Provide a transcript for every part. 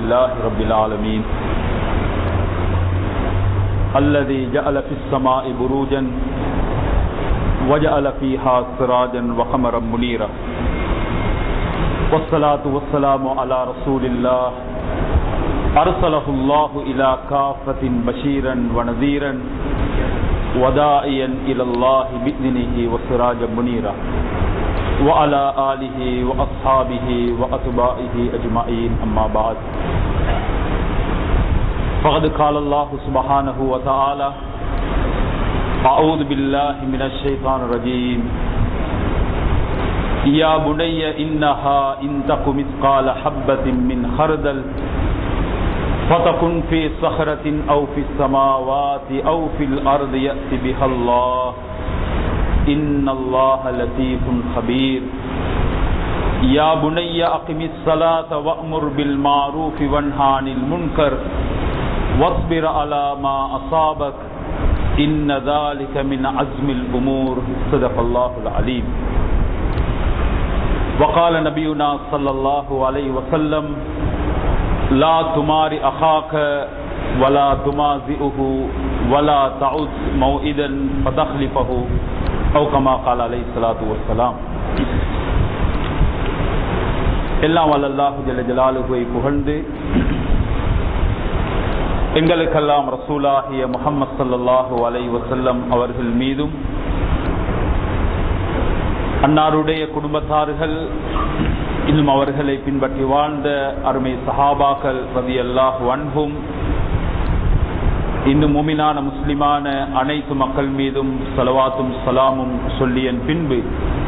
لله رب العالمين الذي جعل في السماء بروجا وجعل فيها سراجا وقمرا منيرا والصلاة والسلام على رسول الله أرسله الله إلى كافة بشيرا ونذيرا وداعيا إلى الله بإذنه وسراجا منيرا وعلى آله وأصحابه وأتباعه أجمعين أما بعد فقد قال الله سبحانه وتعالى أعوذ بالله من الشيطان الرجيم يا بني إنها إن تك مثقال حبة من خردل فتكن في صخرة أو في السماوات أو في الأرض يأت بها الله إن الله لطيف خبير يا بني أقم الصلاة وأمر بالمعروف وانهى عن المنكر واصبر على ما أصابك إن ذلك من عزم الأمور صدق الله العليم وقال نبينا صلى الله عليه وسلم لا تمار أخاك ولا تمازئه ولا تعد موئدا فتخلفه أو كما قال عليه الصلاة والسلام எல்லாம் வல்லல்லாஹு ஜல்ல ஜலாலுவை புகழ்ந்து எங்களுக்கெல்லாம் ரசூலாகிய முகம்மது சல்லாஹூ அலை வசல்லம் அவர்கள் மீதும் அன்னாருடைய குடும்பத்தார்கள் இன்னும் அவர்களை பின்பற்றி வாழ்ந்த அருமை சஹாபாக்கள் ரதி அல்லாஹ் அன்பும் இன்னும் முமினான முஸ்லிமான அனைத்து மக்கள் மீதும் சலவாத்தும் சலாமும் சொல்லியன் பின்பு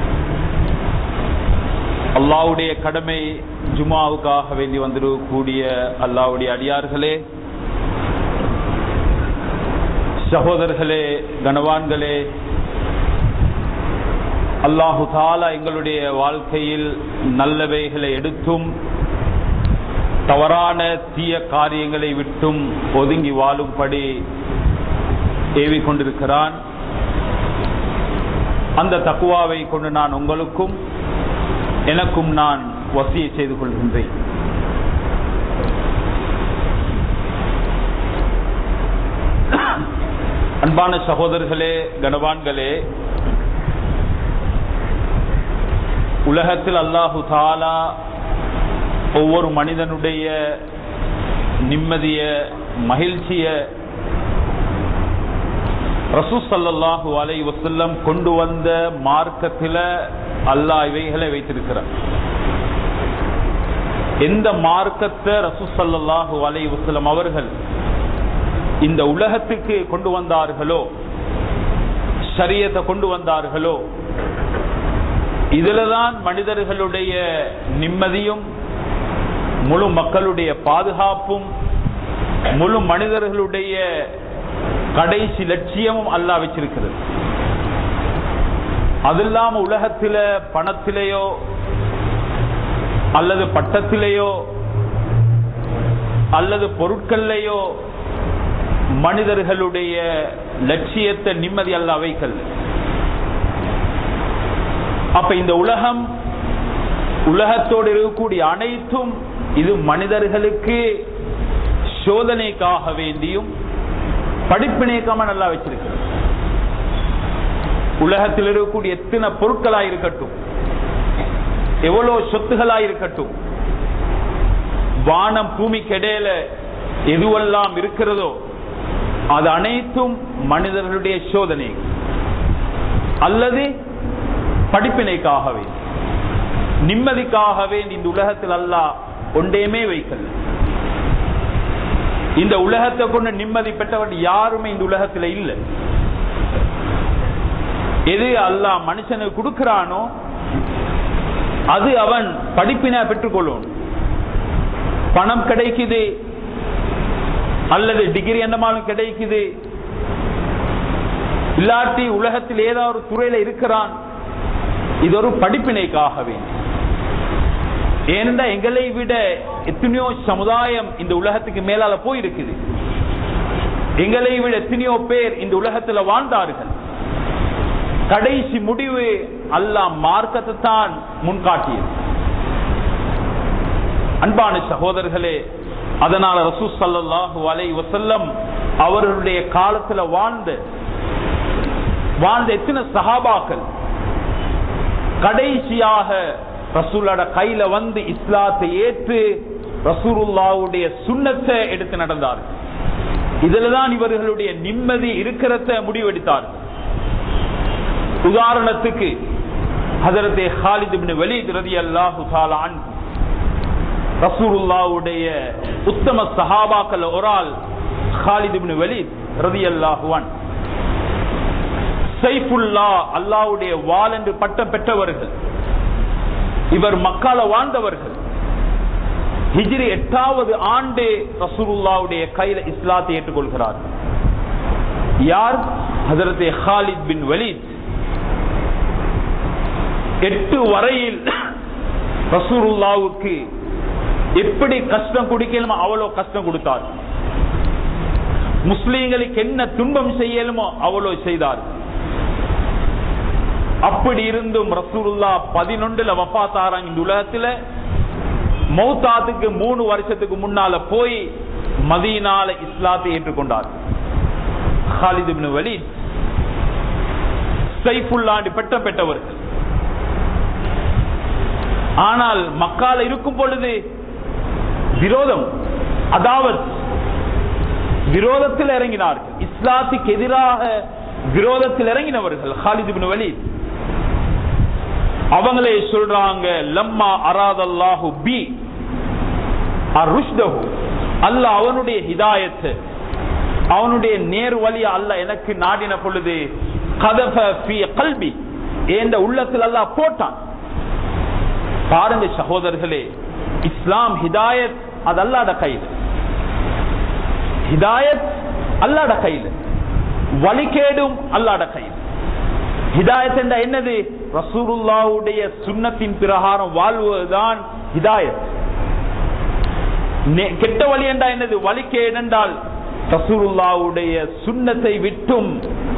அல்லாவுடைய கடமை ஜுமாவுக்காக வேண்டி வந்திருக்கக்கூடிய அல்லாவுடைய அடியார்களே சகோதரர்களே கனவான்களே அல்லாஹு தாலா எங்களுடைய வாழ்க்கையில் நல்லவைகளை எடுத்தும் தவறான தீய காரியங்களை விட்டும் ஒதுங்கி வாழும்படி ஏவி கொண்டிருக்கிறான் அந்த தக்குவாவை கொண்டு நான் உங்களுக்கும் எனக்கும் நான் வசியை செய்து கொள்கின்றேன் அன்பான சகோதரர்களே கனவான்களே உலகத்தில் அல்லாஹு தாலா ஒவ்வொரு மனிதனுடைய நிம்மதிய மகிழ்ச்சிய ரசூசல்லாஹு அலை வசல்லம் கொண்டு வந்த மார்க்கத்தில் அல்லாஹ் இவைகளை வைத்திருக்கிறார் எந்த மார்க்கத்தை ரசூசல்லாஹு அலை வசல்லம் அவர்கள் இந்த உலகத்துக்கு கொண்டு வந்தார்களோ சரியத்தை கொண்டு வந்தார்களோ இதுலதான் மனிதர்களுடைய நிம்மதியும் முழு மக்களுடைய பாதுகாப்பும் முழு மனிதர்களுடைய கடைசி லட்சியமும் அல்லா வச்சிருக்கிறது அது இல்லாம உலகத்தில பணத்திலேயோ அல்லது பட்டத்திலேயோ அல்லது பொருட்கள்லையோ மனிதர்களுடைய லட்சியத்தை நிம்மதி அல்ல வைக்கல் அப்ப இந்த உலகம் உலகத்தோடு இருக்கக்கூடிய அனைத்தும் இது மனிதர்களுக்கு சோதனைக்காக வேண்டியும் படிப்பினைக்காம நல்லா வச்சிருக்கிறது உலகத்தில் இருக்கக்கூடிய எத்தனை பொருட்களா இருக்கட்டும் எவ்வளவு சொத்துகளா இருக்கட்டும் வானம் பூமிக்கு இடையில எதுவெல்லாம் இருக்கிறதோ அது அனைத்தும் மனிதர்களுடைய சோதனை அல்லது படிப்பினைக்காகவே நிம்மதிக்காகவே இந்த உலகத்தில் அல்லா ஒன்றேமே வைக்கல இந்த உலகத்தை கொண்டு நிம்மதி பெற்றவன் யாருமே இந்த உலகத்தில் இல்லை எது அல்லா மனுஷனுக்கு கொடுக்கிறானோ அது அவன் படிப்பினை பெற்றுக்கொள்ளும் பணம் கிடைக்குது அல்லது டிகிரி என்னமாலும் கிடைக்குது இல்லாட்டி உலகத்தில் ஏதாவது ஒரு துறையில இருக்கிறான் இது ஒரு படிப்பினைக்காகவே ஏனென்றா எங்களை விட எத்தனையோ சமுதாயம் இந்த உலகத்துக்கு மேலால போயிருக்குது எங்களை விட எத்தனையோ பேர் இந்த உலகத்துல வாழ்ந்தார்கள் கடைசி முடிவு அல்லாஹ் மார்க்கத்தை தான் முன்காட்டியது அன்பான சகோதரர்களே அதனால ரசூ சல்லாஹூ அலை வசல்லம் அவர்களுடைய காலத்துல வாழ்ந்த வாழ்ந்த எத்தனை சஹாபாக்கள் கடைசியாக ரசூலோட கையில வந்து இஸ்லாத்தை ஏற்று ரசூலுல்லாவுடைய சுண்ணத்தை எடுத்து நடந்தார் இதுலதான் இவர்களுடைய நிம்மதி இருக்கிறத முடிவெடுத்தார் உதாரணத்துக்கு ஹதரத்தே ஹாலித் இப்னு வலீத் ரலியல்லாஹு தஆலா அன்ஹு ரசூலுல்லாவுடைய உத்தம சஹாபாக்கள் ஒரு ஆள் ஹாலித் இப்னு வலீத் ரலியல்லாஹு அன்ஹு சைஃபுல்லா அல்லாவுடைய வால் என்று பட்டம் பெற்றவர்கள் இவர் மக்கால வாழ்ந்தவர்கள் ஹிஜ்ரி எட்டாவது ஆண்டு ரசூலுல்லாவுடைய கையில இஸ்லாத்தை ஏற்றுக்கொள்கிறார் யார் ஹதரத்தே ஹாலித் பின் வலீத் எட்டு வரையில் ரசூலுல்லாவுக்கு எப்படி கஷ்டம் குடிக்கலுமோ அவ்வளோ கஷ்டம் கொடுத்தார் முஸ்லீம்களுக்கு என்ன துன்பம் செய்யலுமோ அவ்வளோ செய்தார் அப்படி இருந்தும் ரசூலுல்லா பதினொன்றுல வப்பாத்தாராங்க இந்த உலகத்துல மௌத்தாத்துக்கு மூணு வருஷத்துக்கு முன்னால போய் மதீனால இஸ்லாத்தை ஏற்றுக்கொண்டார் ஹாலித் இப்னு வலீத் சைஃபுல்லாண்டு பெற்ற பெற்றவர்கள் ஆனால் மக்கால இருக்கும் பொழுது விரோதம் அதாவது விரோதத்தில் இறங்கினார்கள் இஸ்லாத்துக்கு எதிராக விரோதத்தில் இறங்கினவர்கள் ஹாலித் இப்னு வலீத் அவங்களே சொல்றாங்க லம்மா அராதல்லாஹு பி அருஷ்தஹு அல்லாஹ் அவனுடைய ஹிதாயத்து அவனுடைய நேர் வழி அல்ல எனக்கு நாடின பொழுது கதப ஃபி கல்வி என்ற உள்ளத்தில் அல்லாஹ் போட்டான் பாருங்க சகோதரர்களே இஸ்லாம் ஹிதாயத் அது அல்லாட கையில் ஹிதாயத் அல்லாட கையில் வழிகேடும் அல்லாட கையில் ஹிதாயத் என்ற என்னது ரசூருல்லாவுடைய சுண்ணத்தின் பிரகாரம் வாழ்வதுதான் ஹிதாயத் கெட்ட வழி என்றா என்னது வழிகேடு என்றால் ரசூருல்லாவுடைய சுண்ணத்தை விட்டும்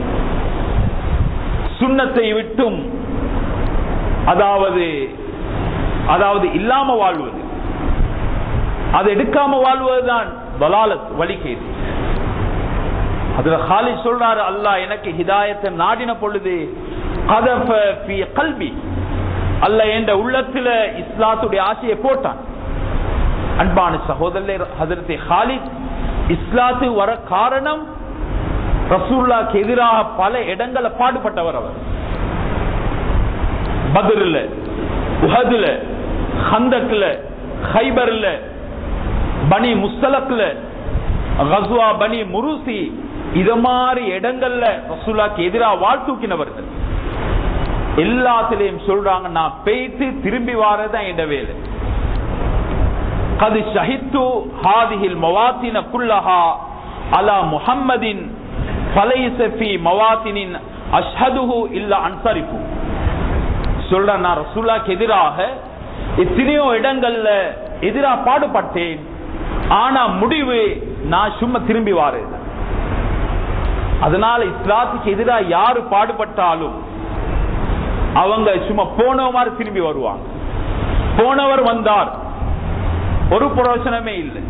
சுண்ணத்தை விட்டும் அதாவது அதாவது இல்லாம வாழ்வது அதை எடுக்காம வாழ்வதுதான் பலாலத் வழிகேடு அதுல ஹாலி சொல்றாரு அல்லாஹ் எனக்கு ஹிதாயத்தை நாடின பொழுது கல்வி அல்ல என்ற உள்ளத்துல இஸ்லாத்துடைய ஆசையை போட்டான் அன்பான சகோதரர் ஹதரத்தை ஹாலித் இஸ்லாத்து வர காரணம் ரசூல்லாக்கு எதிராக பல இடங்களை பாடுபட்டவர் அவர் பத்ரில் உஹதுல ஹந்தக்ல ஹைபர்ல பனி முஸ்தலக்ல கஸ்வா பனி முருசி இத மாதிரி இடங்கள்ல ரசூலாக்கு எதிராக வாழ் தூக்கினவர்கள் எல்லாத்திலையும் சொல்றாங்க நான் பெய்த்து திரும்பி வாரதான் என் வேலை கது ஷஹித்து ஹாதிஹில் மவாத்தின குல்லஹா அலா முஹம்மதின் பலைசஃபி மவாத்தினின் அஷ்ஹதுஹு இல்ல அன்சரிப்பு சொல்ற நான் ரசூலாக்கு எதிராக எத்தனையோ இடங்கள்ல எதிராக பாடுபட்டேன் ஆனா முடிவு நான் சும்மா திரும்பி வாரேன் அதனால இஸ்லாத்துக்கு எதிராக யாரு பாடுபட்டாலும் அவங்க சும்மா போன மாதிரி திரும்பி வருவாங்க போனவர் வந்தார் ஒரு பிரயோசனமே இல்லை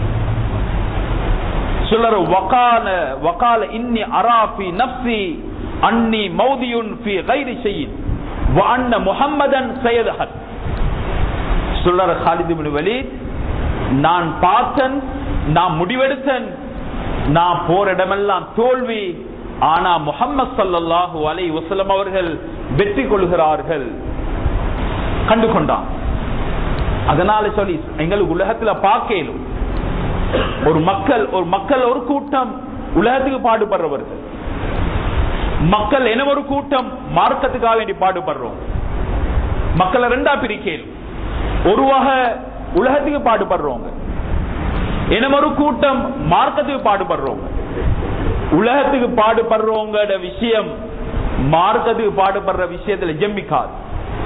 சொல்லற வகால வகால இன்னி அராஃபி நப்சி அன்னி மௌதியுன் ஃபி கைரி செய்யின் வஅன்ன முஹம்மதன் சையதஹத் சொல்லற காலித் இப்னு வலீத் நான் பார்த்தன் நான் முடிவெடுத்தன் நான் போற இடமெல்லாம் தோல்வி ஆனா முகம்மது சல்லாஹூ அலை வசலம் அவர்கள் வெற்றி கொள்கிறார்கள் கண்டு கொண்டான் அதனால சொல்லி எங்களுக்கு உலகத்துல பார்க்கலும் ஒரு மக்கள் ஒரு மக்கள் ஒரு கூட்டம் உலகத்துக்கு பாடுபடுறவர்கள் மக்கள் என ஒரு கூட்டம் மார்க்கத்துக்காக வேண்டி பாடுபடுறோம் மக்களை ரெண்டா பிரிக்கேன் ஒரு வகை உலகத்துக்கு பாடுபடுறவங்க என ஒரு கூட்டம் மார்க்கத்துக்கு பாடுபடுறவங்க உலகத்துக்கு பாடுபடுறவங்க விஷயம் மார்க்கத்துக்கு பாடுபடுற விஷயத்துல ஜெம்மிக்காது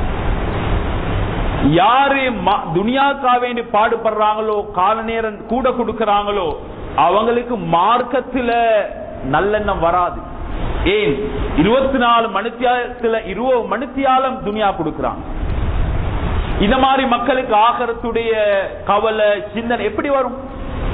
யாரு துனியாக்கா வேண்டி பாடுபடுறாங்களோ கால நேரம் கூட கொடுக்கறாங்களோ அவங்களுக்கு மார்க்கத்துல நல்லெண்ணம் வராது ஏன் இருபத்தி நாலு மணித்தியாலத்துல இருபது மணித்தியாலம் துனியா கொடுக்கறாங்க இந்த மாதிரி மக்களுக்கு ஆகரத்துடைய கவலை சிந்தனை எப்படி வரும்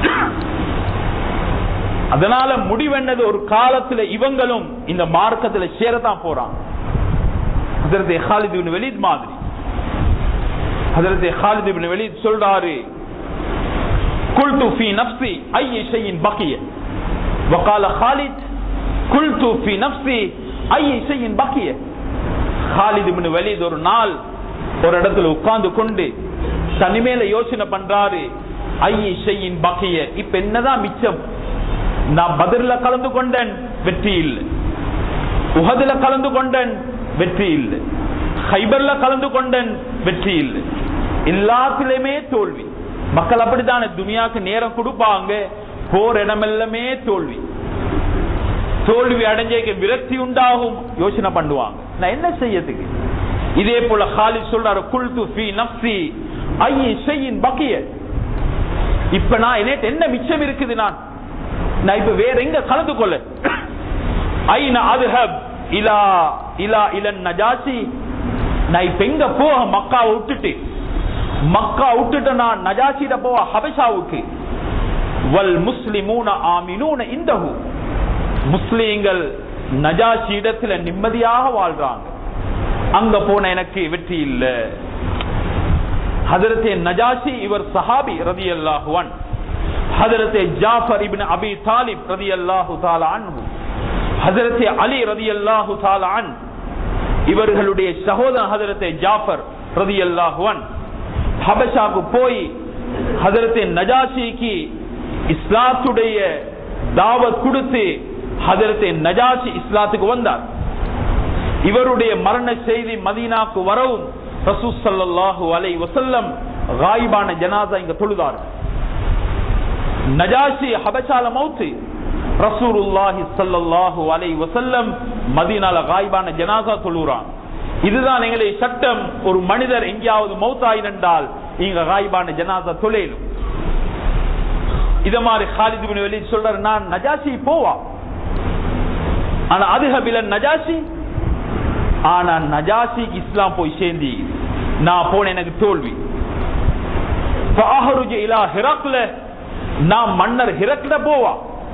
அதனால முடிவென்னது ஒரு காலத்துல இவங்களும் இந்த மார்க்கத்துல சேரத்தான் போறான் ஹதரத் ஹாலித் இப்னு வலீத் மாதிரி ஹதரத் ஹாலித் இப்னு வலீத் சொல்றாரு قلت في نفسي اي شيء بقي وقال خالد قلت في نفسي اي شيء بقي خالد இப்னு வலீத் ஒரு நாள் ஒரு இடத்துல உட்கார்ந்து கொண்டு தனிமேல யோசனை பண்றாரு ஐய ஷையின் பக்கிய இப்ப என்னதான் மிச்சம் நான் பதில கலந்து கொண்டேன் வெற்றி இல்லை உகதுல கலந்து கொண்டேன் வெற்றி இல்லை ஹைபர்ல கலந்து கொண்டேன் வெற்றி இல்லை எல்லாத்திலுமே தோல்வி மக்கள் அப்படித்தானே துனியாக்கு நேரம் கொடுப்பாங்க போர் இடமெல்லாமே தோல்வி தோல்வி அடைஞ்ச விரக்தி உண்டாகும் யோசனை பண்ணுவாங்க நான் என்ன செய்யறதுக்கு இதே போல ஹாலித் சொல்றாரு குல்து ஃபி நப்சி ஐய ஷையின் பக்கிய இப்ப நான் என்ன என்ன மிச்சம் இருக்குது நான் நான் இப்ப வேற எங்க கலந்து கொள்ள ஐன அதுஹப் இலா இலா இலன் நஜாசி நான் இப்ப எங்க போக மக்காவை விட்டுட்டு மக்கா விட்டுட்டு நான் நஜாசிட போவ ஹபஷாவுக்கு வல் முஸ்லிமூன ஆமினூன இந்தஹு முஸ்லீம்கள் நஜாசி இடத்துல நிம்மதியாக வாழ்றாங்க அங்க போன எனக்கு வெற்றி இல்லை ஹதரத்தே நஜாசி இவர் சஹாபி ரதி அல்லாஹுவன் ஹதரத்தே ஜாஃபர் இபின் அபி தாலிப் ரதி அல்லாஹு தாலா அன்ஹு ஹதரத்தே அலி ரதி அல்லாஹு தாலா அன் இவர்களுடைய சகோதரன் ஹதரத்தே ஜாஃபர் ரதி அல்லாஹுவன் ஹபஷாக்கு போய் ஹதரத்தே நஜாசிக்கு இஸ்லாத்துடைய தாவத் கொடுத்து ஹதரத்தே நஜாசி இஸ்லாத்துக்கு வந்தார் இவருடைய மரண செய்தி மதீனாக்கு வரவும் ரசூ சல்லாஹூ அலை வசல்லம் காயிபான ஜனாதா இங்க தொழுதார் நஜாசி ஹபசால மௌத்து ரசூருல்லாஹி சல்லாஹூ அலை வசல்லம் மதீனால காயிபான ஜனாதா தொழுறான் இதுதான் எங்களை சட்டம் ஒரு மனிதர் எங்கேயாவது மௌத்தாயினென்றால் இங்க காயிபான ஜனாதா தொழிலும் இத மாதிரி ஹாலித் பின் வெளி சொல்றாரு நான் நஜாசி போவா ஆனா அதுஹபிலன் நஜாசி ஆனா நஜாசிக்கு இஸ்லாம் போய் சேர்ந்தி நான் போன எனக்கு தோல்வி ஹிரக்ல நான் மன்னர் ஹிரக்ல போவா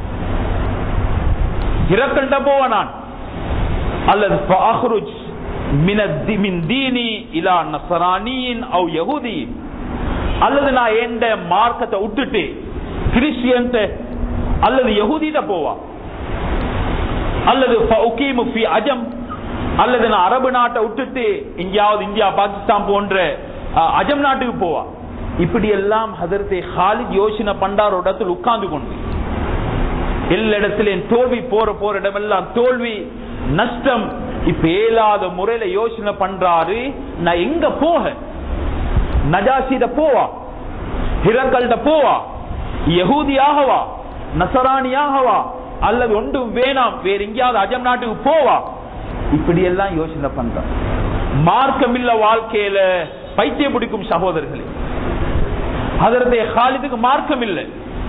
ஹிரக்கல்ட போவா நான் அல்லது ஃபாஹ்ருஜ் மின் தீனி இலா நசரானியின் அவ் யகுதியின் அல்லது நான் எந்த மார்க்கத்தை விட்டுட்டு கிறிஸ்டியன் அல்லது யகுதியிட போவா அல்லது அஜம் அல்லது நான் அரபு நாட்டை விட்டுட்டு எங்கேயாவது இந்தியா பாகிஸ்தான் போன்ற அஜம் நாட்டுக்கு போவா இப்படி எல்லாம் ஹதரத்தை ஹாலித் யோசனை பண்டார் இடத்தில் உட்கார்ந்து கொண்டு எல்லா இடத்திலும் தோல்வி போற போற இடமெல்லாம் தோல்வி நஷ்டம் இப்ப ஏலாத முறையில யோசனை பண்றாரு நான் எங்க போக நஜாசிட போவா ஹிரக்கல்ட போவா யகூதியாகவா நசராணியாகவா அல்லது ஒன்றும் வேணாம் வேற எங்கேயாவது அஜம் நாட்டுக்கு போவா இப்படி எல்லாம் யோசனை பண்ற மார்க்கம் இல்ல வாழ்க்கையில பைத்தியம் பிடிக்கும் சகோதரர்களே அதற்கு ஹாலிதுக்கு மார்க்கம் இல்லை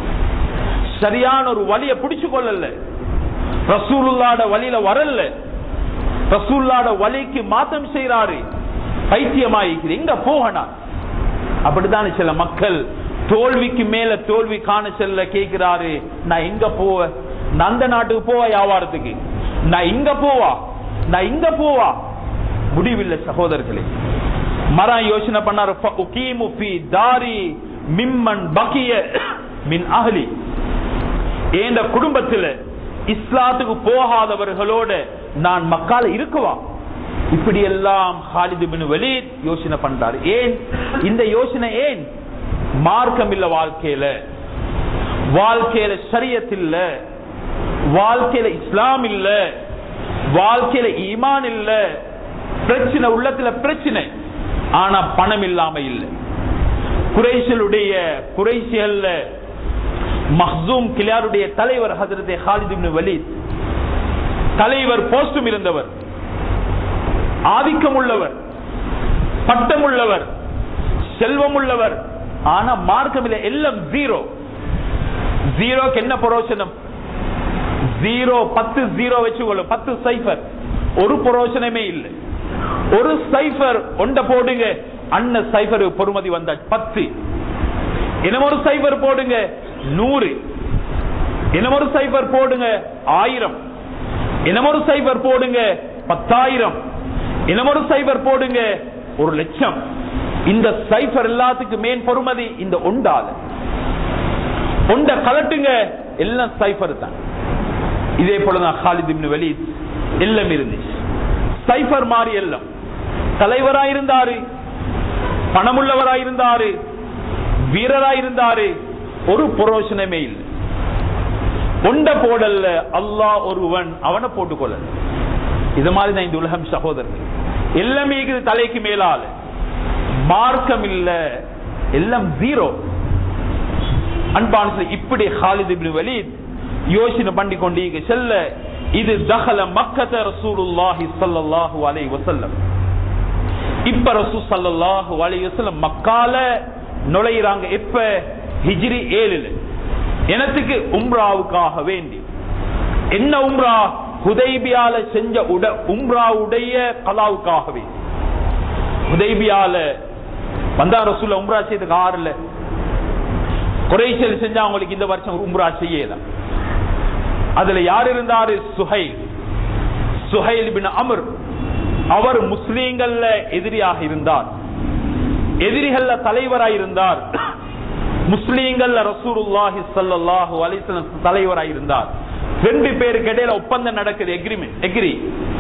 சரியான ஒரு வழியை பிடிச்சு கொள்ளல ரசூலுல்லாட வழியில வரல ரசூல்லாட வழிக்கு மாற்றம் செய்யறாரு பைத்தியமாயிக்குது எங்க போகனா அப்படித்தானே சில மக்கள் தோல்விக்கு மேல தோல்வி காண செல்ல கேட்கிறாரு நான் எங்க போவ நான் அந்த நாட்டுக்கு போவா வியாபாரத்துக்கு நான் இங்க போவா நான் இங்க போவா முடிவில்லை சகோதரர்களே மரா யோசனை பண்ணாரு உகீமு ஃபி தாரி மிம்மன் பகிய மின் அஹ்லி ஏந்த குடும்பத்தில் இஸ்லாத்துக்கு போகாதவர்களோட நான் மக்கால இருக்குவா இப்படி எல்லாம் ஹாலிது பின் வலீத் யோசனை பண்றாரு ஏன் இந்த யோசனை ஏன் மார்க்கம் இல்ல வாழ்க்கையில வாழ்க்கையில சரியத் இல்ல வாழ்க்கையில இஸ்லாம் இல்ல வாழ்க்கையில ஈமான் இல்ல பிரச்சனை உள்ளத்துல பிரச்சனை ஆனா பணம் இல்லாம இல்லை குறைசலுடைய குறைசியல்ல மஹ்சூம் கிளியாருடைய தலைவர் ஹசரத் ஹாலித் இப்னு வலீத் தலைவர் போஸ்டும் இருந்தவர் ஆதிக்கம் உள்ளவர் பட்டம் உள்ளவர் செல்வம் உள்ளவர் ஆனா மார்க்கம் இல்லை எல்லாம் ஜீரோ ஜீரோக்கு என்ன புரோசனம் ஜீரோ பத்து ஜீரோ வச்சுக்கொள்ளும் பத்து சைஃபர் ஒரு புரோசனமே இல்லை ஒரு சைஃபர் ஒண்ட போடுங்க அண்ணன் சைஃபர் பொறுமதி வந்தாச்சு பத்து இன்னும் ஒரு சைஃபர் போடுங்க நூறு இன்னமொரு சைபர் போடுங்க ஆயிரம் இன்னமொரு சைபர் போடுங்க பத்தாயிரம் இன்னமொரு சைபர் போடுங்க ஒரு லட்சம் இந்த சைபர் எல்லாத்துக்கும் மேன் பொறுமதி இந்த ஒண்டால ஒண்ட கலட்டுங்க எல்லாம் சைபர் தான் இதே போலதான் ஹாலித் இப்னு வலீத் எல்லாம் இருந்துச்சு சைபர் மாறி எல்லாம் தலைவராயிருந்தாரு பணமுள்ளவராயிருந்தாரு வீரராயிருந்தாரு ஒரு புரோஷனமே இல்லை ஒண்ட போடல்ல அல்லாஹ் ஒருவன் அவனை போட்டுக்கொள்ள இது மாதிரி தான் இந்த உலகம் சகோதரர்கள் எல்லாமே இருக்குது தலைக்கு மேலால மார்க்கம் இல்ல எல்லாம் ஜீரோ அன்பான இப்படி ஹாலித் இப்னு வலீத் யோசனை பண்ணி கொண்டீங்க செல்ல இது தஹல மக்கத ரசூலுல்லாஹி ஸல்லல்லாஹு அலைஹி வஸல்லம் இப்ப ரசூல் ஸல்லல்லாஹு அலைஹி வஸல்லம் மக்கால நுழையிறாங்க எப்ப ஹிஜ்ரி 7ல எனத்துக்கு உம்ராவுக்காக வேண்டி என்ன உம்ரா ஹுதைபியால செஞ்ச உட உம்ராவுடைய கலாவுக்காகவே ஹுதைபியால வந்தா ரசூல உம்ரா செய்யறதுக்கு ஆறுல குறைச்சல் செஞ்சா அவங்களுக்கு இந்த வருஷம் உம்ரா செய்யலாம் அதுல யார் இருந்தாரு சுஹைல் சுஹைல் பின் அமர் அவர் முஸ்லீம்கள்ல எதிரியாக இருந்தார் எதிரிகள்ல தலைவராய் இருந்தார் முஸ்லீம்கள்ல ரசூலுல்லாஹி ஸல்லல்லாஹு அலைஹி வஸல்லம் தலைவராய் இருந்தார் ரெண்டு பேருக்கு இடையில ஒப்பந்தம் நடக்குது எக்ரிமெண்ட் எக்ரி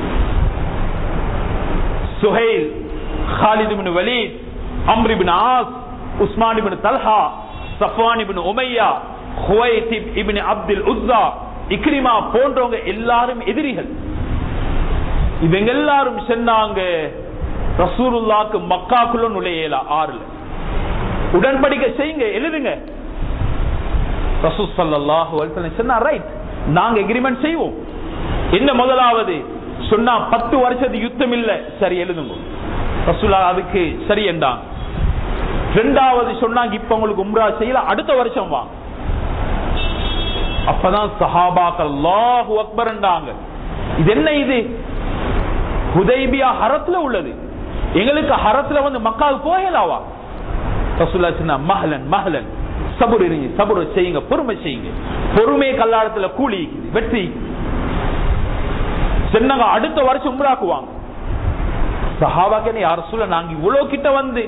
சுஹைல் ஹாலித் இப்னு வலீத் அம்ர் இப்னு ஆஸ் உஸ்மான் இப்னு தல்ஹா சஃப்வான் இப்னு உமையா ஹுவைத் இப்னு அப்துல் உஸ்ஸா இக்ரிமா போன்றவங்க எல்லாரும் எதிரிகள் இவங்க எல்லாரும் சொன்னாங்க ரசூலுல்லாக்கு மக்காக்குள்ள நுழையல ஆறுல உடன்படிக்கை செய்யுங்க எழுதுங்க ரசூல் ஸல்லல்லாஹு அலைஹி வஸல்லம் சொன்னா ரைட் நாங்க எக்ரிமெண்ட் செய்வோம் என்ன முதலாவது சொன்னா பத்து வருஷத்து யுத்தம் இல்ல சரி எழுதுங்க ரசூலா அதுக்கு சரி என்றாங்க ரெண்டாவது சொன்னாங்க இப்ப உங்களுக்கு உம்ரா செய்யல அடுத்த வருஷம் வா அப்பதான் சஹாபாக்கள் அல்லாஹு அக்பர் என்றாங்க இது என்ன இது ஹுதைபியா ஹரத்துல உள்ளது எங்களுக்கு ஹரத்துல வந்து மக்காவுக்கு போகலாவா ரசூல்லா சொன்னா மஹலன் மஹலன் சபுர் இருங்க சபுர் செய்யுங்க பொறுமை செய்யுங்க பொறுமை கல்லாடத்துல கூலி வெற்றி சொன்னாங்க அடுத்த வருஷம் உம்ராக்குவாங்க சஹாபாக்கு யார் சொல்ல நாங்க இவ்வளவு கிட்ட வந்து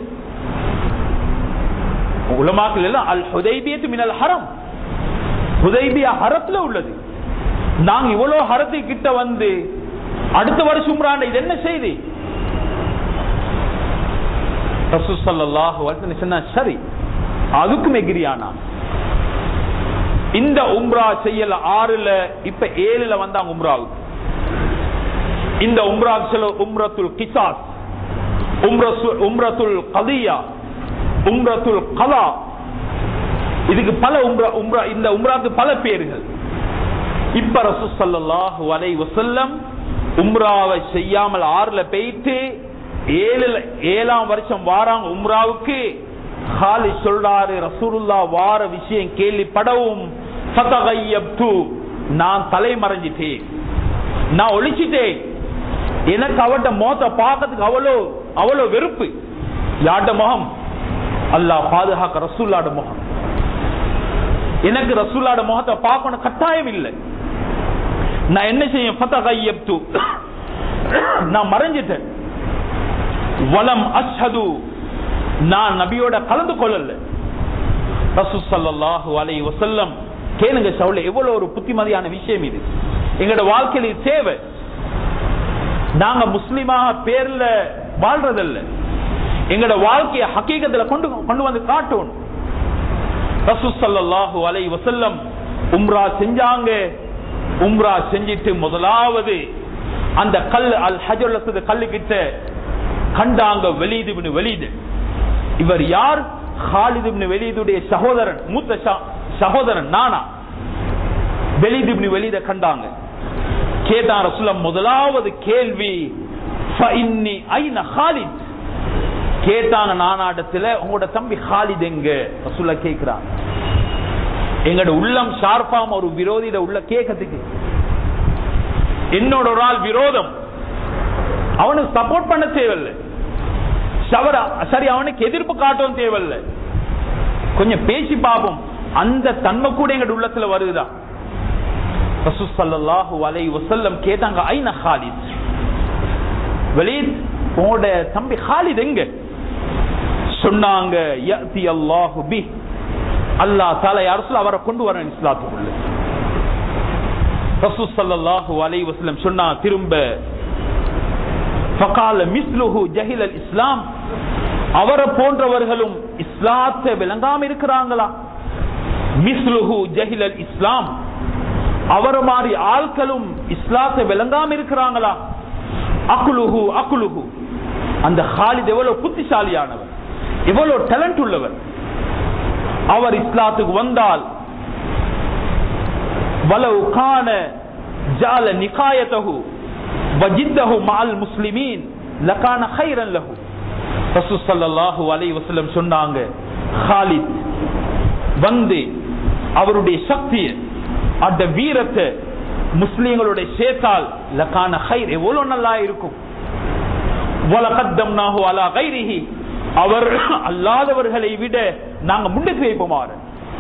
உலமாக்கள் எல்லாம் அல் ஹுதைபியத்து மினல் ஹரம் ஹுதைபியா ஹரத்துல உள்ளது நாங்க இவ்வளவு ஹரத்து கிட்ட வந்து அடுத்த வருஷம் உம்ராண்ட இது என்ன செய்தி சொன்ன சரி அதுக்கும் எகிரியானா இந்த உம்ரா செய்யல ஆறுல இப்ப ஏழுல வந்தாங்க உம்ராவுக்கு இந்த உம்ரா சில உம்ரத்துல் கிசாஸ் உம்ரத்துல் கதியா உம்ரத்துல் கலா இதுக்கு பல உம்ரா உம்ரா இந்த உம்ராக்கு பல பேர்கள் இப்ப ரசூ சல்லாஹு அலை வசல்லம் உம்ராவை செய்யாமல் ஆறுல போயிட்டு ஏழுல ஏழாம் வருஷம் வாராங்க உம்ராவுக்கு ஹாலி சொல்றாரு ரசூலுல்லா வார விஷயம் கேள்விப்படவும் நான் தலை மறைஞ்சிட்டேன் நான் ஒழிச்சிட்டேன் எனக்கு அவட்ட மோத்த பார்க்கறதுக்கு அவ்வளோ அவ்வளோ வெறுப்பு யார்ட முகம் அல்லாஹ் பாதுகாக்க ரசூல்லாட முகம் எனக்கு ரசூல்லாட முகத்தை பார்க்கணும் கட்டாயம் இல்லை நான் என்ன செய்ய நான் மறைஞ்சிட்டேன் வலம் அஷ்ஹது நான் நபியோட கலந்து கொள்ளல ரசூ சல்லாஹு அலை வசல்லம் கேளுங்க சவுல எவ்வளவு ஒரு புத்திமதியான விஷயம் இது எங்களோட வாழ்க்கையில இது தேவை நாங்க முஸ்லிமாக பேர்ல வாழ்றதில்ல எங்களோட வாழ்க்கைய ஹக்கீகத்துல கொண்டு கொண்டு வந்து காட்டணும் ரசூ சல்லாஹு அலை வசல்லம் உம்ரா செஞ்சாங்க உம்ரா செஞ்சிட்டு முதலாவது அந்த கல் அல் ஹஜர் கல்லு கிட்ட கண்டாங்க வெளியுது வெளியுது இவர் யார் ஹாலிது வெளியுடைய சகோதரன் மூத்த சகோதரன் நானா வெளிது வெளியிட கண்டாங்க கேட்டான் ரசுல்லம் முதலாவது கேள்வி ஹாலித் கேட்டாங்க நானாட்டத்துல உங்களோட தம்பி ஹாலித் எங்க ரசுல்ல கேட்கிறான் எங்களோட உள்ளம் ஷார்ப்பாம ஒரு விரோதியில உள்ள கேட்கறதுக்கு என்னோட ஒரு ஆள் விரோதம் அவனுக்கு சப்போர்ட் பண்ண தேவையில்லை சரி அவனுக்கு எதிர்ப்பு காட்டவும் தேவையில்லை கொஞ்சம் பேசி பார்ப்போம் அந்த தன்மை கூட எங்க உள்ளத்துல வருதா ரசூசல்லாஹு அலை வசல்லம் கேட்டாங்க ஐன ஹாலித் வலீத் உங்களோட தம்பி ஹாலித் எங்க சொன்னாங்க யஅதி அல்லாஹு பி அல்லாஹ் தாலா யார் அவரை கொண்டு வரணும் இஸ்லாத்துக்குள்ள ரசூல் ஸல்லல்லாஹு அலைஹி வஸல்லம் சொன்னா திரும்ப ஃபகால மிஸ்லுஹு ஜஹில் இஸ்லாம் அவரை போன்றவர்களும் இஸ்லாத்தை விளங்காம இருக்கிறாங்களா மிஸ்லுஹு ஜஹில் இஸ்லாம் அவர மாதிரி ஆட்களும் இஸ்லாத்தை விளங்காம இருக்கிறாங்களா அக்குலுஹு அக்குலுஹு அந்த ஹாலித் எவ்வளவு புத்திசாலியானவர் எவ்வளவு டேலண்ட் உள்ளவர் அவர் இஸ்லாத்துக்கு வந்தால் வலவு கான ஜால நிகாயத்தகு வஜித்தகு மால் முஸ்லிமீன் லகான ஹைரன் லஹு ரசூல் ஸல்லல்லாஹு அலைஹி வஸல்லம் சொன்னாங்க ஹாலித் வந்து அவருடைய சக்தியை அந்த வீரத்தை முஸ்லிம்களுடைய சேர்த்தால் லகான ஹைர் எவ்வளவு நல்லா இருக்கும் வலகத்தம்னாஹு அலா கைரிஹி அவர் அல்லாதவர்களை விட நாங்க முன்னுக்கு வைப்போமாறு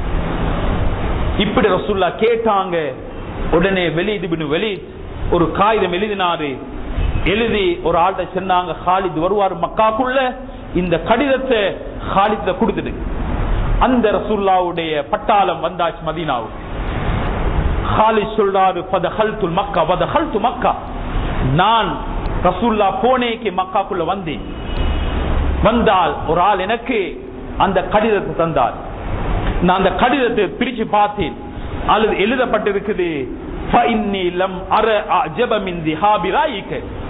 இப்படி ரசூல்லா கேட்டாங்க உடனே வெளியீது பின் வெளி ஒரு காகிதம் எழுதினாரு எழுதி ஒரு ஆள்கிட்ட சொன்னாங்க ஹாலித் வருவார் மக்காக்குள்ள இந்த கடிதத்தை ஹாலித்ல கொடுத்துடு அந்த ரசூல்லாவுடைய பட்டாளம் வந்தாச்சு மதீனாவுக்கு ஹாலித் சொல்றாரு பதஹல்துல் மக்கா பதஹல்து மக்கா நான் ரசூல்லா போனேக்கு மக்காக்குள்ள வந்தேன் வந்தால் ஒரு ஆள் எனக்கு அந்த கடிதத்தை தந்தார் நான் அந்த கடிதத்தை பிரிச்சு பார்த்தேன் அல்லது எழுதப்பட்டிருக்குது فإني لم أرى أعجب من ذهاب رأيك.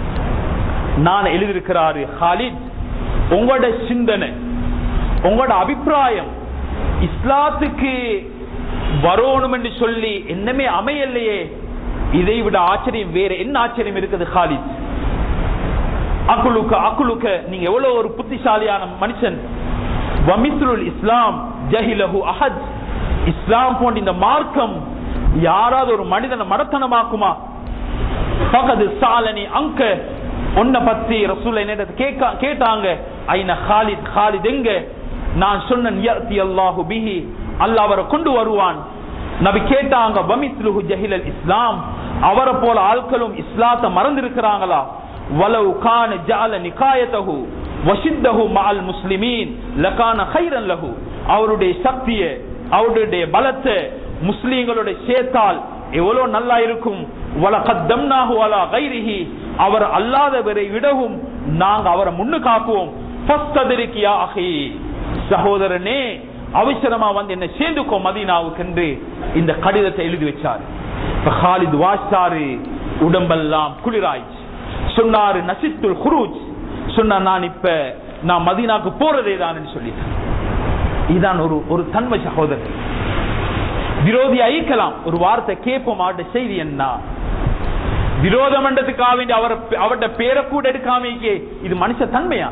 நான் எழுதியிருக்கிறாரு ஹாலித் உங்களோட சிந்தனை உங்களோட அபிப்பிராயம் இஸ்லாத்துக்கு வரணும் என்று சொல்லி என்னமே அமையலையே இதை விட ஆச்சரியம் வேற என்ன ஆச்சரியம் இருக்குது ஹாலித் அக்குலுக்க அக்குலுக்க நீங்க எவ்வளவு ஒரு புத்திசாலியான மனுஷன் வமித்ருல் இஸ்லாம் ஜஹிலஹு அஹத் இஸ்லாம் போன்ற இந்த மார்க்கம் யாராவது ஒரு மனிதனை மடத்தனமாக்குமா பகது சாலனி அங்க உன்னை பத்தி ரசூலை கேட்க கேட்டாங்க ஐன ஹாலித் ஹாலித் எங்க நான் சொன்னேன் யர்த்தி அல்லாஹு பிஹி அல்லாஹ் அவரை கொண்டு வருவான் நபி கேட்டாங்க வமித்லுஹு ஜஹிலல் இஸ்லாம் அவரை போல ஆட்களும் இஸ்லாத்தை மறந்திருக்கிறாங்களா வலவு கான ஜால நிகாயத்தஹு வசித்தஹு மஅல் முஸ்லிமீன் லகான ஹைரன் லஹு அவருடைய சக்தியை அவருடைய பலத்தை முஸ்லீம்களுடைய சேர்த்தால் எவ்வளவு நல்லா இருக்கும் வலகத்தம்னாஹு அலா கைரிஹி அவர் அல்லாதவரை விடவும் நாங்க அவரை முன்னு காக்குவோம் ஃபஸ்ததரிக்கியா அஹி சகோதரனே அவசரமா வந்து என்ன சேர்ந்துக்கோ மதீனாவுக்கு என்று இந்த கடிதத்தை எழுதி வச்சாரு ஹாலித் வாசாரு உடம்பெல்லாம் குளிராய்ச்சு சொன்னாரு நசித்துல் குரூஜ் சொன்ன நான் இப்ப நான் மதீனாக்கு போறதே தான் சொல்லிட்டேன் இதுதான் ஒரு ஒரு தன்மை சகோதரர் விரோதி அழிக்கலாம் ஒரு வார்த்தை கேட்போம் அவருடைய செய்தி என்ன விரோதம் மன்றத்துக்காக வேண்டி அவர் அவருடைய பேரை கூட எடுக்காம இது மனுஷ தன்மையா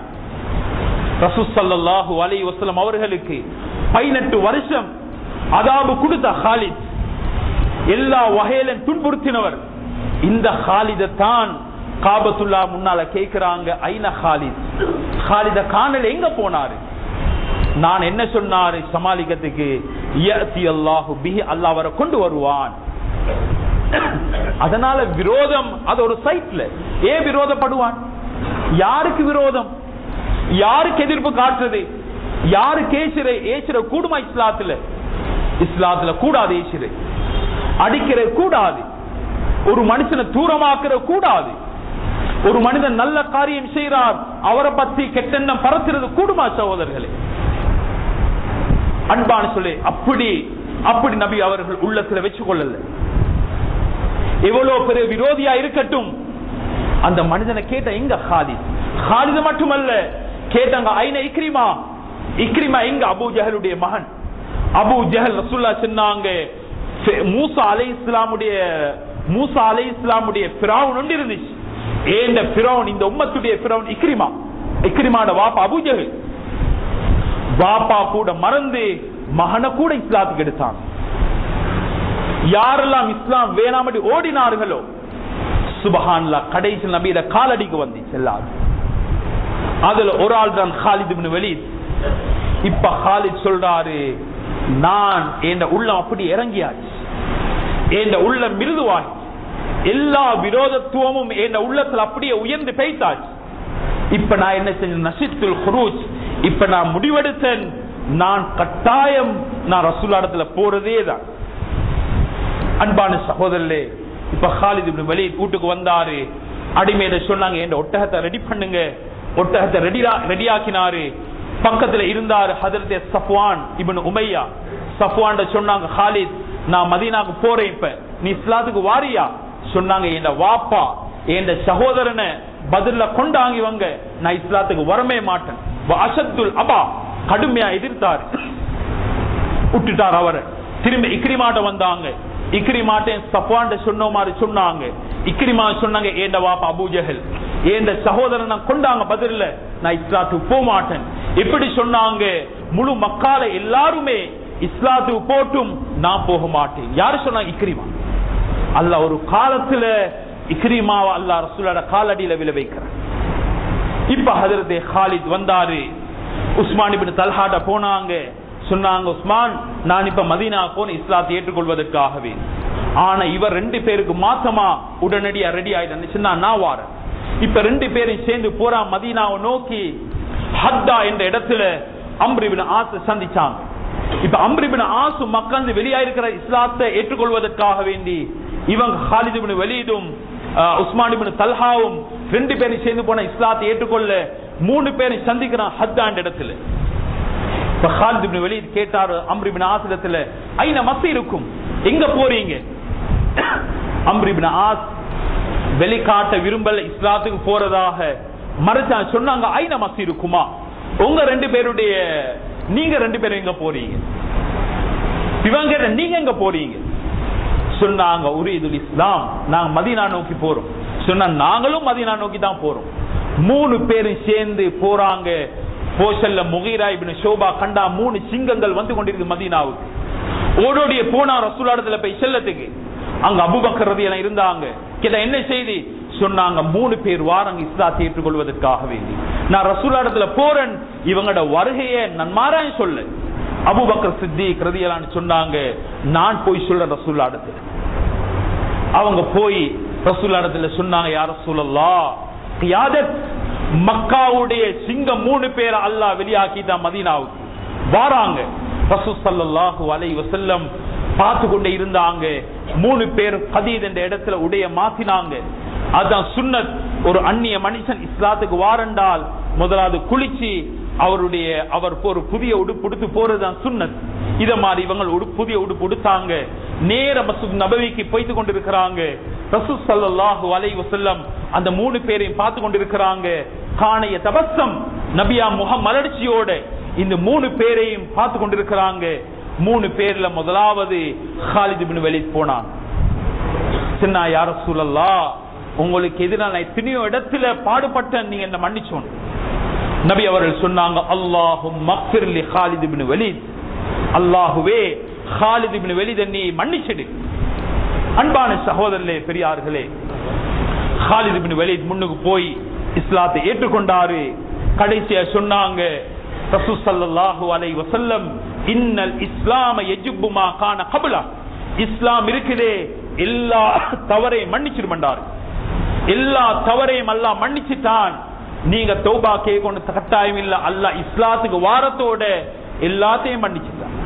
ரசூசல்லாஹு அலை வசலம் அவர்களுக்கு பதினெட்டு வருஷம் அதாபு கொடுத்த ஹாலித் எல்லா வகையிலும் துன்புறுத்தினவர் இந்த ஹாலித தான் காபத்துல்லா முன்னால கேட்கிறாங்க ஐன ஹாலித் ஹாலித காணல எங்க போனாரு நான் என்ன சொன்னாரு சமாளிக்கிறதுக்கு அல்லாஹு பிஹி அல்லாஹ் அவரை கொண்டு வருவான் அதனால விரோதம் அது ஒரு சைட்ல ஏன் விரோதப்படுவான் யாருக்கு விரோதம் யாருக்கு எதிர்ப்பு காட்டுறது யாரு கேசுற ஏசுற கூடுமா இஸ்லாத்துல இஸ்லாத்துல கூடாது ஏசுற அடிக்கிற கூடாது ஒரு மனுஷனை தூரமாக்குற கூடாது ஒரு மனிதன் நல்ல காரியம் செய்கிறார் அவரை பத்தி கெட்டெண்ணம் பரத்துறது கூடுமா சகோதரர்களே அன்பான சொல்லு அப்படி அப்படி நபி அவர்கள் உள்ளத்துல வச்சு கொள்ளல எவ்வளவு பெரிய விரோதியா இருக்கட்டும் அந்த மனிதனை கேட்ட எங்க ஹாலித் ஹாலிது மட்டுமல்ல கேட்டாங்க ஐன இக்ரிமா இக்ரிமா எங்க அபு ஜஹலுடைய மகன் அபு ஜஹல் ரசுல்லா சொன்னாங்க மூசா அலை இஸ்லாமுடைய மூசா அலை இஸ்லாமுடைய பிராவன் ஒன்று இருந்துச்சு ஏந்த பிறவன் இந்த உம்மத்துடைய பிறவன் இக்ரிமா இக்ரிமாட வாப்பா அபு ஜஹல் பாப்பா கூட மறந்து மகனை கூட இஸ்லாத்துக்கு எடுத்தான் யாரெல்லாம் இஸ்லாம் வேணாமடி ஓடினார்களோ சுபஹான்லா கடைசி நபியில காலடிக்கு வந்து செல்லாது அதுல ஒரு ஆள் தான் ஹாலித் வெளி இப்ப ஹாலித் சொல்றாரு நான் என் உள்ளம் அப்படி இறங்கியாச்சு என் உள்ளம் மிருதுவாகி எல்லா விரோதத்துவமும் என் உள்ளத்தில் அப்படியே உயர்ந்து பெய்தாச்சு இப்ப நான் என்ன செஞ்சேன் நசித்துல் குரூஜ் இப்ப நான் முடிவெடுத்தேன் நான் கட்டாயம் நான் ரசூலாடத்துல போறதே தான் அன்பான சகோதரர்களே இப்ப ஹாலித் இப்னு வலீத் வீட்டுக்கு வந்தாரு அடிமையில சொன்னாங்க என் ஒட்டகத்தை ரெடி பண்ணுங்க ஒட்டகத்தை ரெடி ரெடி ஆக்கினாரு பக்கத்துல இருந்தாரு ஹதரத்தே சஃப்வான் இப்னு உமையா சஃப்வான் சொன்னாங்க ஹாலித் நான் மதீனாக்கு போறேன் இப்ப நீ இஸ்லாத்துக்கு வாரியா சொன்னாங்க என் வாப்பா என் சகோதரனை பதில கொண்டாங்கிவங்க நான் இஸ்லாத்துக்கு வரவே மாட்டேன் அசத்துல் அபா கடுமையா எதிர்த்தாரு விட்டுட்டார் அவரை திரும்ப இக்ரிமாட்ட வந்தாங்க இக்ரிமாட்டேன் சஃப்வான் சொன்ன மாதிரி சொன்னாங்க இக்ரிமா சொன்னாங்க ஏண்ட வாப்பா அபூஜஹல் ஏண்ட சகோதரனை கொண்டாங்க பதில நான் இஸ்லாத்துக்கு போக மாட்டேன் எப்படி சொன்னாங்க முழு மக்கால எல்லாருமே இஸ்லாத்துக்கு போட்டும் நான் போக மாட்டேன் யாரு சொன்னாங்க இக்ரிமா அல்ல ஒரு காலத்துல இக்ரிமாவை அல்லா ரசூலோட காலடியில விழ வைக்கிறார் இப்ப ஹதரதே ஹாலித் வந்தாரு உஸ்மான் இபின் தல்ஹாட்ட போனாங்க சொன்னாங்க உஸ்மான் நான் இப்ப மதீனா போன இஸ்லாத்தை ஏற்றுக்கொள்வதற்காகவே ஆனா இவர் ரெண்டு பேருக்கு மாத்தமா உடனடியா ரெடி ஆயிட்டு நான் வாரேன் இப்ப ரெண்டு பேரும் சேர்ந்து போறா மதீனாவை நோக்கி ஹத்தா என்ற இடத்துல அம்ரிபின் ஆசை சந்திச்சாங்க இப்ப அம்ரிபின் ஆசு மக்கள் வெளியாயிருக்கிற இஸ்லாத்தை ஏற்றுக்கொள்வதற்காக வேண்டி இவங்க ஹாலிதிபின் வெளியிடும் உஸ்மானிபின் தல்ஹாவும் ரெண்டு பேரும் சேர்ந்து போன இஸ்லாத்தை ஏற்றுக்கொள்ள மூணு பேரும் சந்திக்கிறான் ஹத்தாண்ட இடத்துல இப்ப ஹாலிதிபின் வெளியே கேட்டாரு அம்ரிபின் ஆசிரத்துல ஐநா மசி இருக்கும் எங்க போறீங்க அம்ரிபின் ஆஸ் வெளிக்காட்ட விரும்பல இஸ்லாத்துக்கு போறதாக மறைச்சா சொன்னாங்க ஐநா மசி இருக்குமா உங்க ரெண்டு பேருடைய நீங்க ரெண்டு பேரும் எங்க போறீங்க இவங்க நீங்க எங்க போறீங்க சொன்னாங்க உரியதுல் இஸ்லாம் நாங்க மதீனா நோக்கி போறோம் சொன்னா நாங்களும் மதீனா நோக்கி தான் போறோம் மூணு பேரும் சேர்ந்து போறாங்க போசல்ல முகீரா இபின் ஷோபா கண்டா மூணு சிங்கங்கள் வந்து கொண்டிருக்கு மதீனாவுக்கு ஓடோடிய போனா ரசூலாடத்துல போய் செல்லத்துக்கு அங்க அபுபக்கரது என இருந்தாங்க கேட்ட என்ன செய்தி சொன்னாங்க மூணு பேர் வாரங்க இஸ்லாத்தை ஏற்றுக்கொள்வதற்காக வேண்டி நான் ரசூலாடத்துல போறேன் இவங்களோட வருகையை நான் மாறான் சொல்ல அபுபக்கர் சித்தி கிருதியலான்னு சொன்னாங்க நான் போய் சொல்றேன் ரசூல்லாடத்துல அவங்க போய் ரசூல்லாடத்துல சொன்னாங்க யார் ரசூலல்லா யாதத் மக்காவுடைய சிங்கம் மூணு பேர் அல்லாஹ் வெளியாக்கிட்டான் மதீனாவுக்கு வாராங்க ரசூல் சல்லாஹூ அலை வசல்லம் பார்த்து கொண்டே இருந்தாங்க மூணு பேர் கதீத் என்ற இடத்துல உடைய மாத்தினாங்க அதான் சுன்னத் ஒரு அந்நிய மனுஷன் இஸ்லாத்துக்கு வாரண்டால் முதலாவது குளிச்சு அவருடைய அவர் ஒரு புதிய உடுப்பு உடுத்து போறதுதான் சுன்னத் இத மாதிரி இவங்க புதிய உடுப்பு உடுத்தாங்க நேர மசூத் நபவிக்கு போய்த்து கொண்டிருக்கிறாங்க ரசூ சல்லாஹூ அலை வசல்லம் அந்த மூணு பேரையும் பார்த்து கொண்டிருக்கிறாங்க காணைய தபசம் நபியா முகம் மலர்ச்சியோட இந்த மூணு பேரையும் பார்த்து கொண்டிருக்கிறாங்க மூணு பேர்ல முதலாவது ஹாலித் பின் வெளி போனான் சின்ன யார சூழல்லா உங்களுக்கு எதிரான எத்தனையோ இடத்துல பாடுபட்ட நீங்க என்ன மன்னிச்சோம் நபி அவர்கள் சொன்னாங்க அல்லாஹும் மக்பிர்லி ஹாலித் பின் வலீத் அல்லாஹுவே ஹாலித் பின் வலீத் நீ மன்னிச்சிடு அன்பான சகோதரர்களே பெரியார்களே ஹாலித் பின் வலீத் முன்னுக்கு போய் இஸ்லாத்தை ஏற்றுக்கொண்டாரு கடைசியா சொன்னாங்க ரசூசல்லாஹு அலை வசல்லம் இன்னல் இஸ்லாம எஜுப்புமா காண கபுலா இஸ்லாம் இருக்குதே எல்லா தவறையும் மன்னிச்சிருமண்டாரு எல்லா தவறையும் எல்லாம் மன்னிச்சுட்டான் நீங்க தௌபா கேட்கணும் கட்டாயம் இல்ல அல்ல இஸ்லாத்துக்கு வாரத்தோட எல்லாத்தையும் மன்னிச்சுட்டான்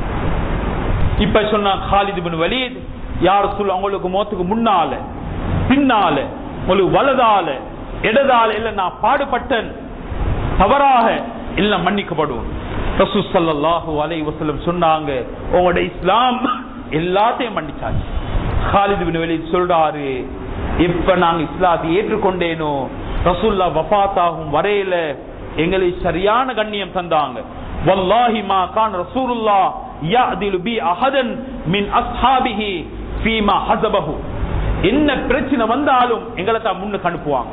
இப்ப சொன்னா ஹாலித் பின் வலீத் யார் சொல்ல அவங்களுக்கு மோத்துக்கு முன்னால பின்னால உங்களுக்கு வலதால இடதால இல்ல நான் பாடுபட்டன் தவறாக இல்ல மன்னிக்கப்படும் ரசூ சல்லாஹூ அலை வசலம் சொன்னாங்க உங்களோட இஸ்லாம் எல்லாத்தையும் மன்னிச்சாச்சு ஹாலித் பின் வலீத் சொல்றாரு எப்ப நாங்க இஸ்லாத்தை ஏற்றுக்கொண்டேனோ ரசூல்லா வஃபாத்தாகும் வரையில எங்களை சரியான கண்ணியம் தந்தாங்க வல்லாஹி மா கான் ரசூலுல்லா யாதிலு பி அஹதன் மின் அஸ்ஹாபிஹி ஃபீமா ஹஸபஹு என்ன பிரச்சனை வந்தாலும் எங்களை தான் முன்னுக்கு அனுப்புவாங்க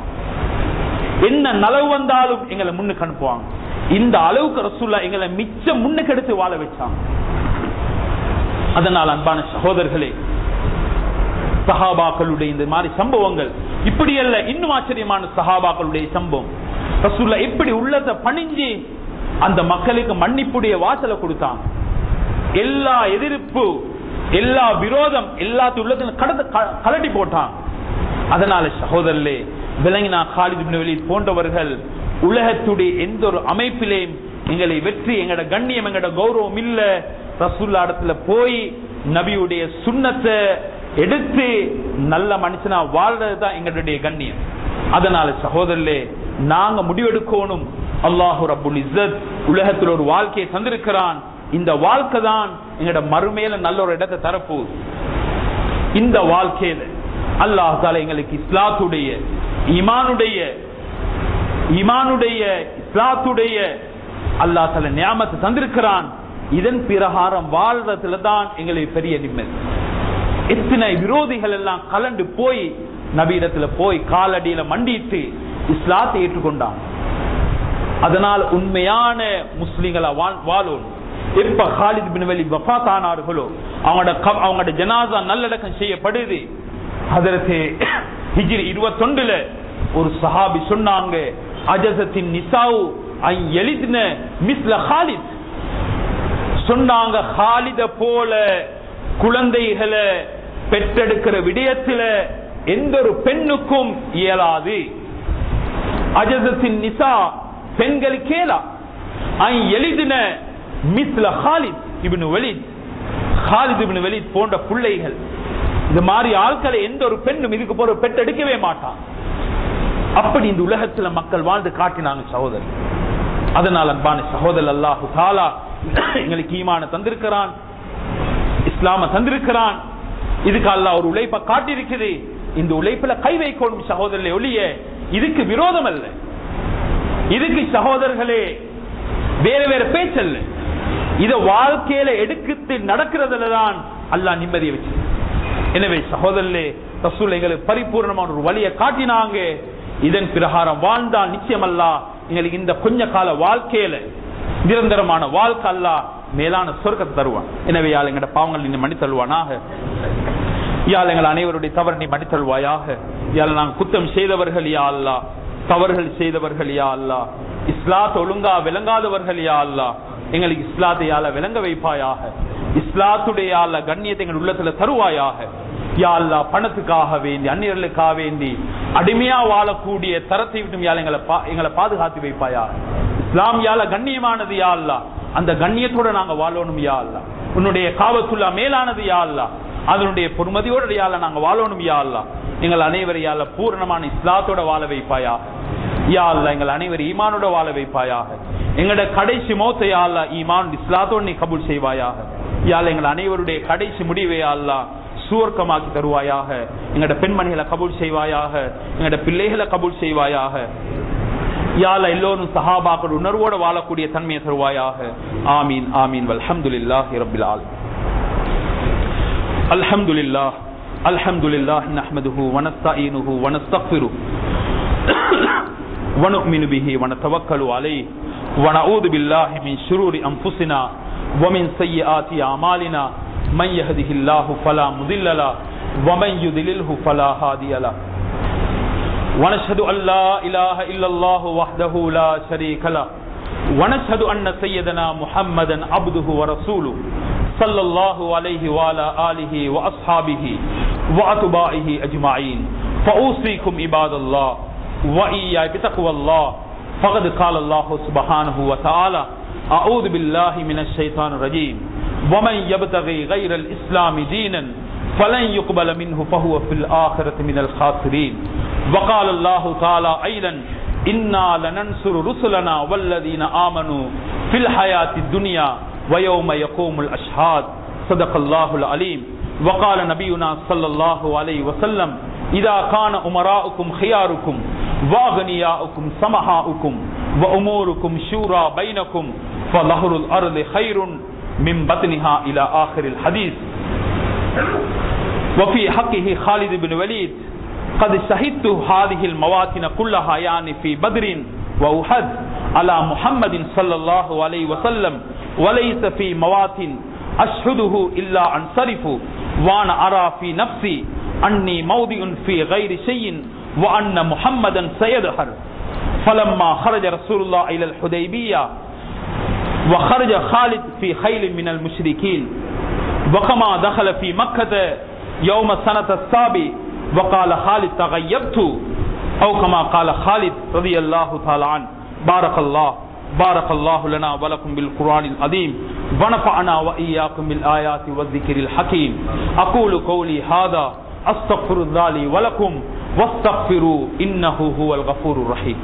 என்ன நலவு வந்தாலும் எங்களை முன்னுக்கு அனுப்புவாங்க இந்த அளவுக்கு ரசூல்லா எங்களை மிச்சம் முன்னுக்கு எடுத்து வாழ வச்சாங்க அதனால் அன்பான சகோதரர்களே சஹாபாக்களுடைய இந்த மாதிரி சம்பவங்கள் இப்படி அல்ல இன்னும் ஆச்சரியமான சஹாபாக்களுடைய சம்பவம் ரசூல்லா எப்படி உள்ளத்தை பணிஞ்சு அந்த மக்களுக்கு மன்னிப்புடைய வாசலை கொடுத்தாங்க எல்லா எதிர்ப்பு எல்லா விரோதம் எல்லாத்தையும் உள்ளத்துல கடந்து க- கலட்டி போட்டான் அதனால சகோதரர்களே விளங்கினா காலித் இப்னு வலீத் போன்றவர்கள் உலகத்துடைய எந்த ஒரு அமைப்பிலேயும் எங்களை வெற்றி எங்கட கண்ணியம் எங்கட கௌரவம் இல்ல ரசூல்லா இடத்துல போய் நபியுடைய சுண்ணத்தை எடுத்து நல்ல மனுஷனா வாழ்றது தான் எங்களுடைய கண்ணியம் அதனால சகோதரர்களே நாங்க முடிவெடுக்கணும் அல்லாஹு ரப்புல் இஸ்ஸத் உலகத்தில் ஒரு வாழ்க்கையை தந்திருக்கிறான் இந்த வாழ்க்கை தான் எங்கட மறுமையில நல்ல ஒரு இடத்தை தரப்போகுது இந்த வாழ்க்கையில அல்லாஹ் தாலா எங்களுக்கு இஸ்லாத்துடைய ஈமானுடைய ஈமானுடைய இஸ்லாத்துடைய அல்லாஹ் தாலா நியாமத்தை தந்திருக்கிறான் இதன் பிரகாரம் வாழ்றதுல தான் எங்களுக்கு பெரிய நிம்மதி எத்தனை விரோதிகள் எல்லாம் கலண்டு போய் நபீடத்துல போய் காலடியில மண்டிட்டு இஸ்லாத்தை ஏற்றுக்கொண்டான் அதனால் உண்மையான முஸ்லிம்களா வாழ் வாழணும் எப்ப ஹாலித் பின் வலி வஃபாத் ஆனார்களோ அவங்களோட க- அவங்களோட ஜனாசா நல்லடக்கம் செய்யப்படுது அதற்கு ஹிஜ்ரி இருபத்தொண்டுல ஒரு சஹாபி சொன்னாங்க அஜசத்தின் நிசாவு ஐ எளிதின மிஸ்ல ஹாலித் சொன்னாங்க ஹாலித போல குழந்தைகளை பெற்றெடுக்கிற விடயத்துல எந்த ஒரு பெண்ணுக்கும் இயலாது அஜசத்தின் நிசா பெண்களுக்கு கேளா ஐ எளிதின மிஸ்ல ஹாலித் இப்னு வலீத் ஹாலித் இப்னு வலீத் போன்ற பிள்ளைகள் இந்த மாதிரி ஆட்களை எந்த ஒரு பெண்ணும் இதுக்கு போற பெற்றெடுக்கவே மாட்டான் அப்படி இந்த உலகத்துல மக்கள் வாழ்ந்து காட்டினாங்க சகோதரர் அதனால் அன்பான சகோதரர் அல்லாஹு தாலா எங்களுக்கு ஈமான தந்திருக்கிறான் இஸ்லாம தந்திருக்கிறான் இதுக்கு அல்லாஹ் ஒரு உழைப்பை காட்டியிருக்குது இந்த உழைப்புல கை வைக்கணும் சகோதரர்களே ஒழிய இதுக்கு விரோதம் அல்ல இதுக்கு சகோதரர்களே வேற வேற பேச்சல்ல இத வாழ்க்கையில எடுத்து நடக்கிறதுல தான் அல்லாஹ் நிம்மதியை வச்சு எனவே சகோதரர்களே ரசூல் எங்களுக்கு பரிபூர்ணமான ஒரு வழியை காட்டினாங்க இதன் பிரகாரம் வாழ்ந்தால் நிச்சயம் அல்ல எங்களுக்கு இந்த கொஞ்ச கால வாழ்க்கையில நிரந்தரமான வாழ்க்கை அல்ல மேலான சொர்க்கத்தை தருவான் எனவே யாழ் எங்கட பாவங்கள் நீ மன்னித்தல்வானாக யாழ் எங்கள் அனைவருடைய தவறு நீ மன்னித்தல்வாயாக யாழ் நாங்கள் குத்தம் செய்தவர்கள் யா அல்லா தவறுகள் செய்தவர்கள் யா அல்லா இஸ்லாத் ஒழுங்கா விளங்காதவர்கள் யா அல்லா எங்களுக்கு இஸ்லாத்தை யால விளங்க வைப்பாயாக இஸ்லாத்துடைய யால கண்ணியத்தை எங்கள் உள்ளத்துல தருவாயாக யா அல்லா பணத்துக்காக வேண்டி அந்நியர்களுக்காக வேண்டி அடிமையா வாழக்கூடிய தரத்தை விட்டும் யாழ் எங்களை பா- எங்களை பாதுகாத்து வைப்பாயாக இஸ்லாம் யால கண்ணியமானது யா அல்லா அந்த கண்ணியத்தோட நாங்க வாழணும் யா அல்லா உன்னுடைய காவத்துல்லா மேலானது யா அல்லா அதனுடைய பொறுமதியோட யால நாங்க வாழணும் யா அல்லா எங்கள் அனைவரை யால பூரணமான இஸ்லாத்தோட வாழ வைப்பாயாக யா அல்லா எங்கள் அனைவரும் ஈமானோட வாழ வைப்பாயாக எங்களோட கடைசி மௌத்தை யா அல்லா ஈமான் இஸ்லாத்தோடு நீ கபூல் செய்வாயாக யாழ் எங்கள் அனைவருடைய கடைசி முடிவை யா அல்லா சுவர்க்கமாக்கி தருவாயாக எங்களோட பெண்மணிகளை கபூல் செய்வாயாக எங்களோட பிள்ளைகளை கபூல் செய்வாயாக யால எல்லோரும் சஹாபாக்கள் உணர்வோட வாழக்கூடிய தன்மையை தருவாயாக ஆமீன் ஆமீன் வல்ஹம்துலில்லாஹி ரப்பில் ஆலமீன் الحمد لله الحمد لله نحمده ونستعينه ونستغفره ونؤمن به ونتوكل عليه ونعوذ بالله من شرور أنفسنا ومن سيئات أعمالنا من يهده الله فلا مضل له ومن يضلله فلا هادي له ونشهد أن لا إله إلا الله وحده لا شريك له ونشهد أن سيدنا محمدا عبده ورسوله صلى الله عليه وعلى آله وأصحابه وأتباعه أجمعين فأوصيكم عباد الله وإياي بتقوى الله فقد قال الله سبحانه وتعالى أعوذ بالله من الشيطان الرجيم ومن يبتغي غير الإسلام دينا فلن يقبل منه فهو في الآخرة من الخاسرين وقال الله تعالى أيضا إنا لننصر رسلنا والذين آمنوا في الحياة الدنيا ويوم يقوم الأشهاد صدق الله العليم وقال نبينا صلى الله عليه وسلم إذا كان أمراؤكم خياركم وأغنياؤكم سمحاؤكم وأموركم شورى بينكم فظهر الأرض خير من بطنها إلى آخر الحديث وفي حقه خالد بن وليد قد شهدت هذه المواطن كلها يعني في بدر وأحد على محمد صلى الله عليه وسلم وليس في مواطن أشهده إلا أنصرف وأنا أرى في نفسي أني موضع في غير شيء وأن محمدا سيظهر فلما خرج رسول الله إلى الحديبية وخرج خالد في خيل من المشركين وكما دخل في مكة يوم سنة السابع وقال خالد تغيبت أو كما قال خالد رضي الله تعالى عنه بارك الله بارك الله لنا ولكم بالقرآن العظيم ونفعنا وإياكم بالآيات والذكر الحكيم أقول قولي هذا أستغفر الله لي ولكم واستغفروا إنه هو الغفور الرحيم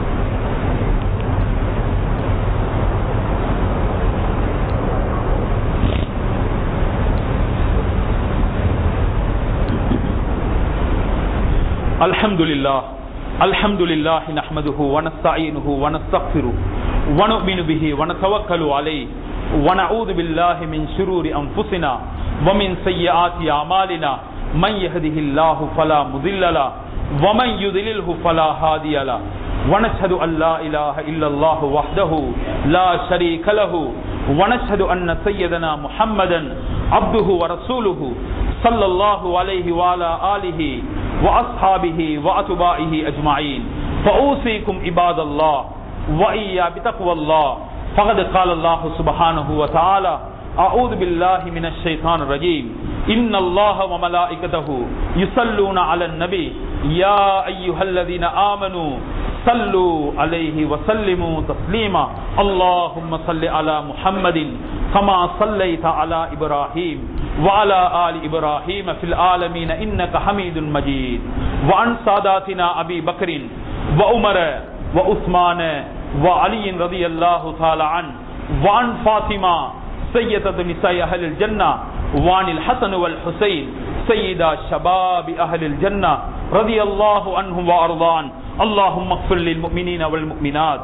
الحمد لله الحمد لله نحمده ونستعينه ونستغفره ونؤمن به ونتوكل عليه ونعوذ بالله من شرور أنفسنا ومن سيئات أعمالنا من يهده الله فلا مضل له ومن يضلله فلا هادي له ونشهد أن لا إله إلا الله وحده لا شريك له ونشهد أن سيدنا محمدا عبده ورسوله صلى الله عليه وعلى آله وأصحابه وأتباعه أجمعين فأوصيكم عباد الله وإيا بتقوى الله فقد قال الله سبحانه وتعالى أعوذ بالله من الشيطان الرجيم إن الله وملائكته يصلون على النبي يا أيها الذين آمنوا صلوا عليه وسلموا تسليما اللهم صل على محمد كما صليت على إبراهيم وعلى آل إبراهيم في العالمين إنك حميد مجيد وعن ساداتنا أبي بكر وعمر وعثمان وعلي رضي الله تعالى عنه وعن فاطمة سيدة نساء أهل الجنة وعن الحسن والحسين سيدا شباب أهل الجنة رضي الله عنهم وأرضان اللهم اغفر للمؤمنين والمؤمنات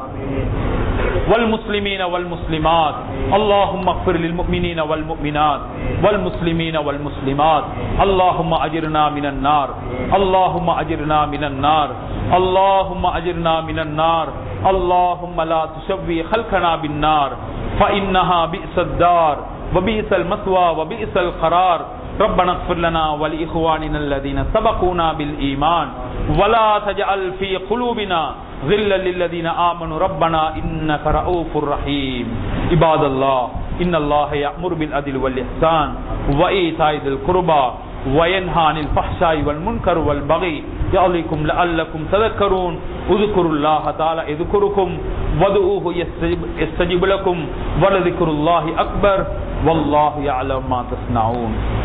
والمسلمين والمسلمات اللهم اغفر للمؤمنين والمؤمنات والمسلمين والمسلمات اللهم أجرنا من النار اللهم أجرنا من النار اللهم أجرنا من النار اللهم لا تشوي خلقنا بالنار فإنها بئس الدار وبئس المثوى وبئس القرار ربنا اغفر لنا ولإخواننا الذين سبقونا بالإيمان ولا تجعل في قلوبنا غلا للذين آمنوا ربنا إنك رؤوف رحيم عباد الله إن الله يأمر بالعدل والإحسان وإيتاء ذي القربى وينهى عن الفحشاء والمنكر والبغي يعظكم لعلكم تذكرون اذكروا الله تعالى يذكركم وادعوه يستجب, يستجب لكم ولذكر الله أكبر والله يعلم ما تصنعون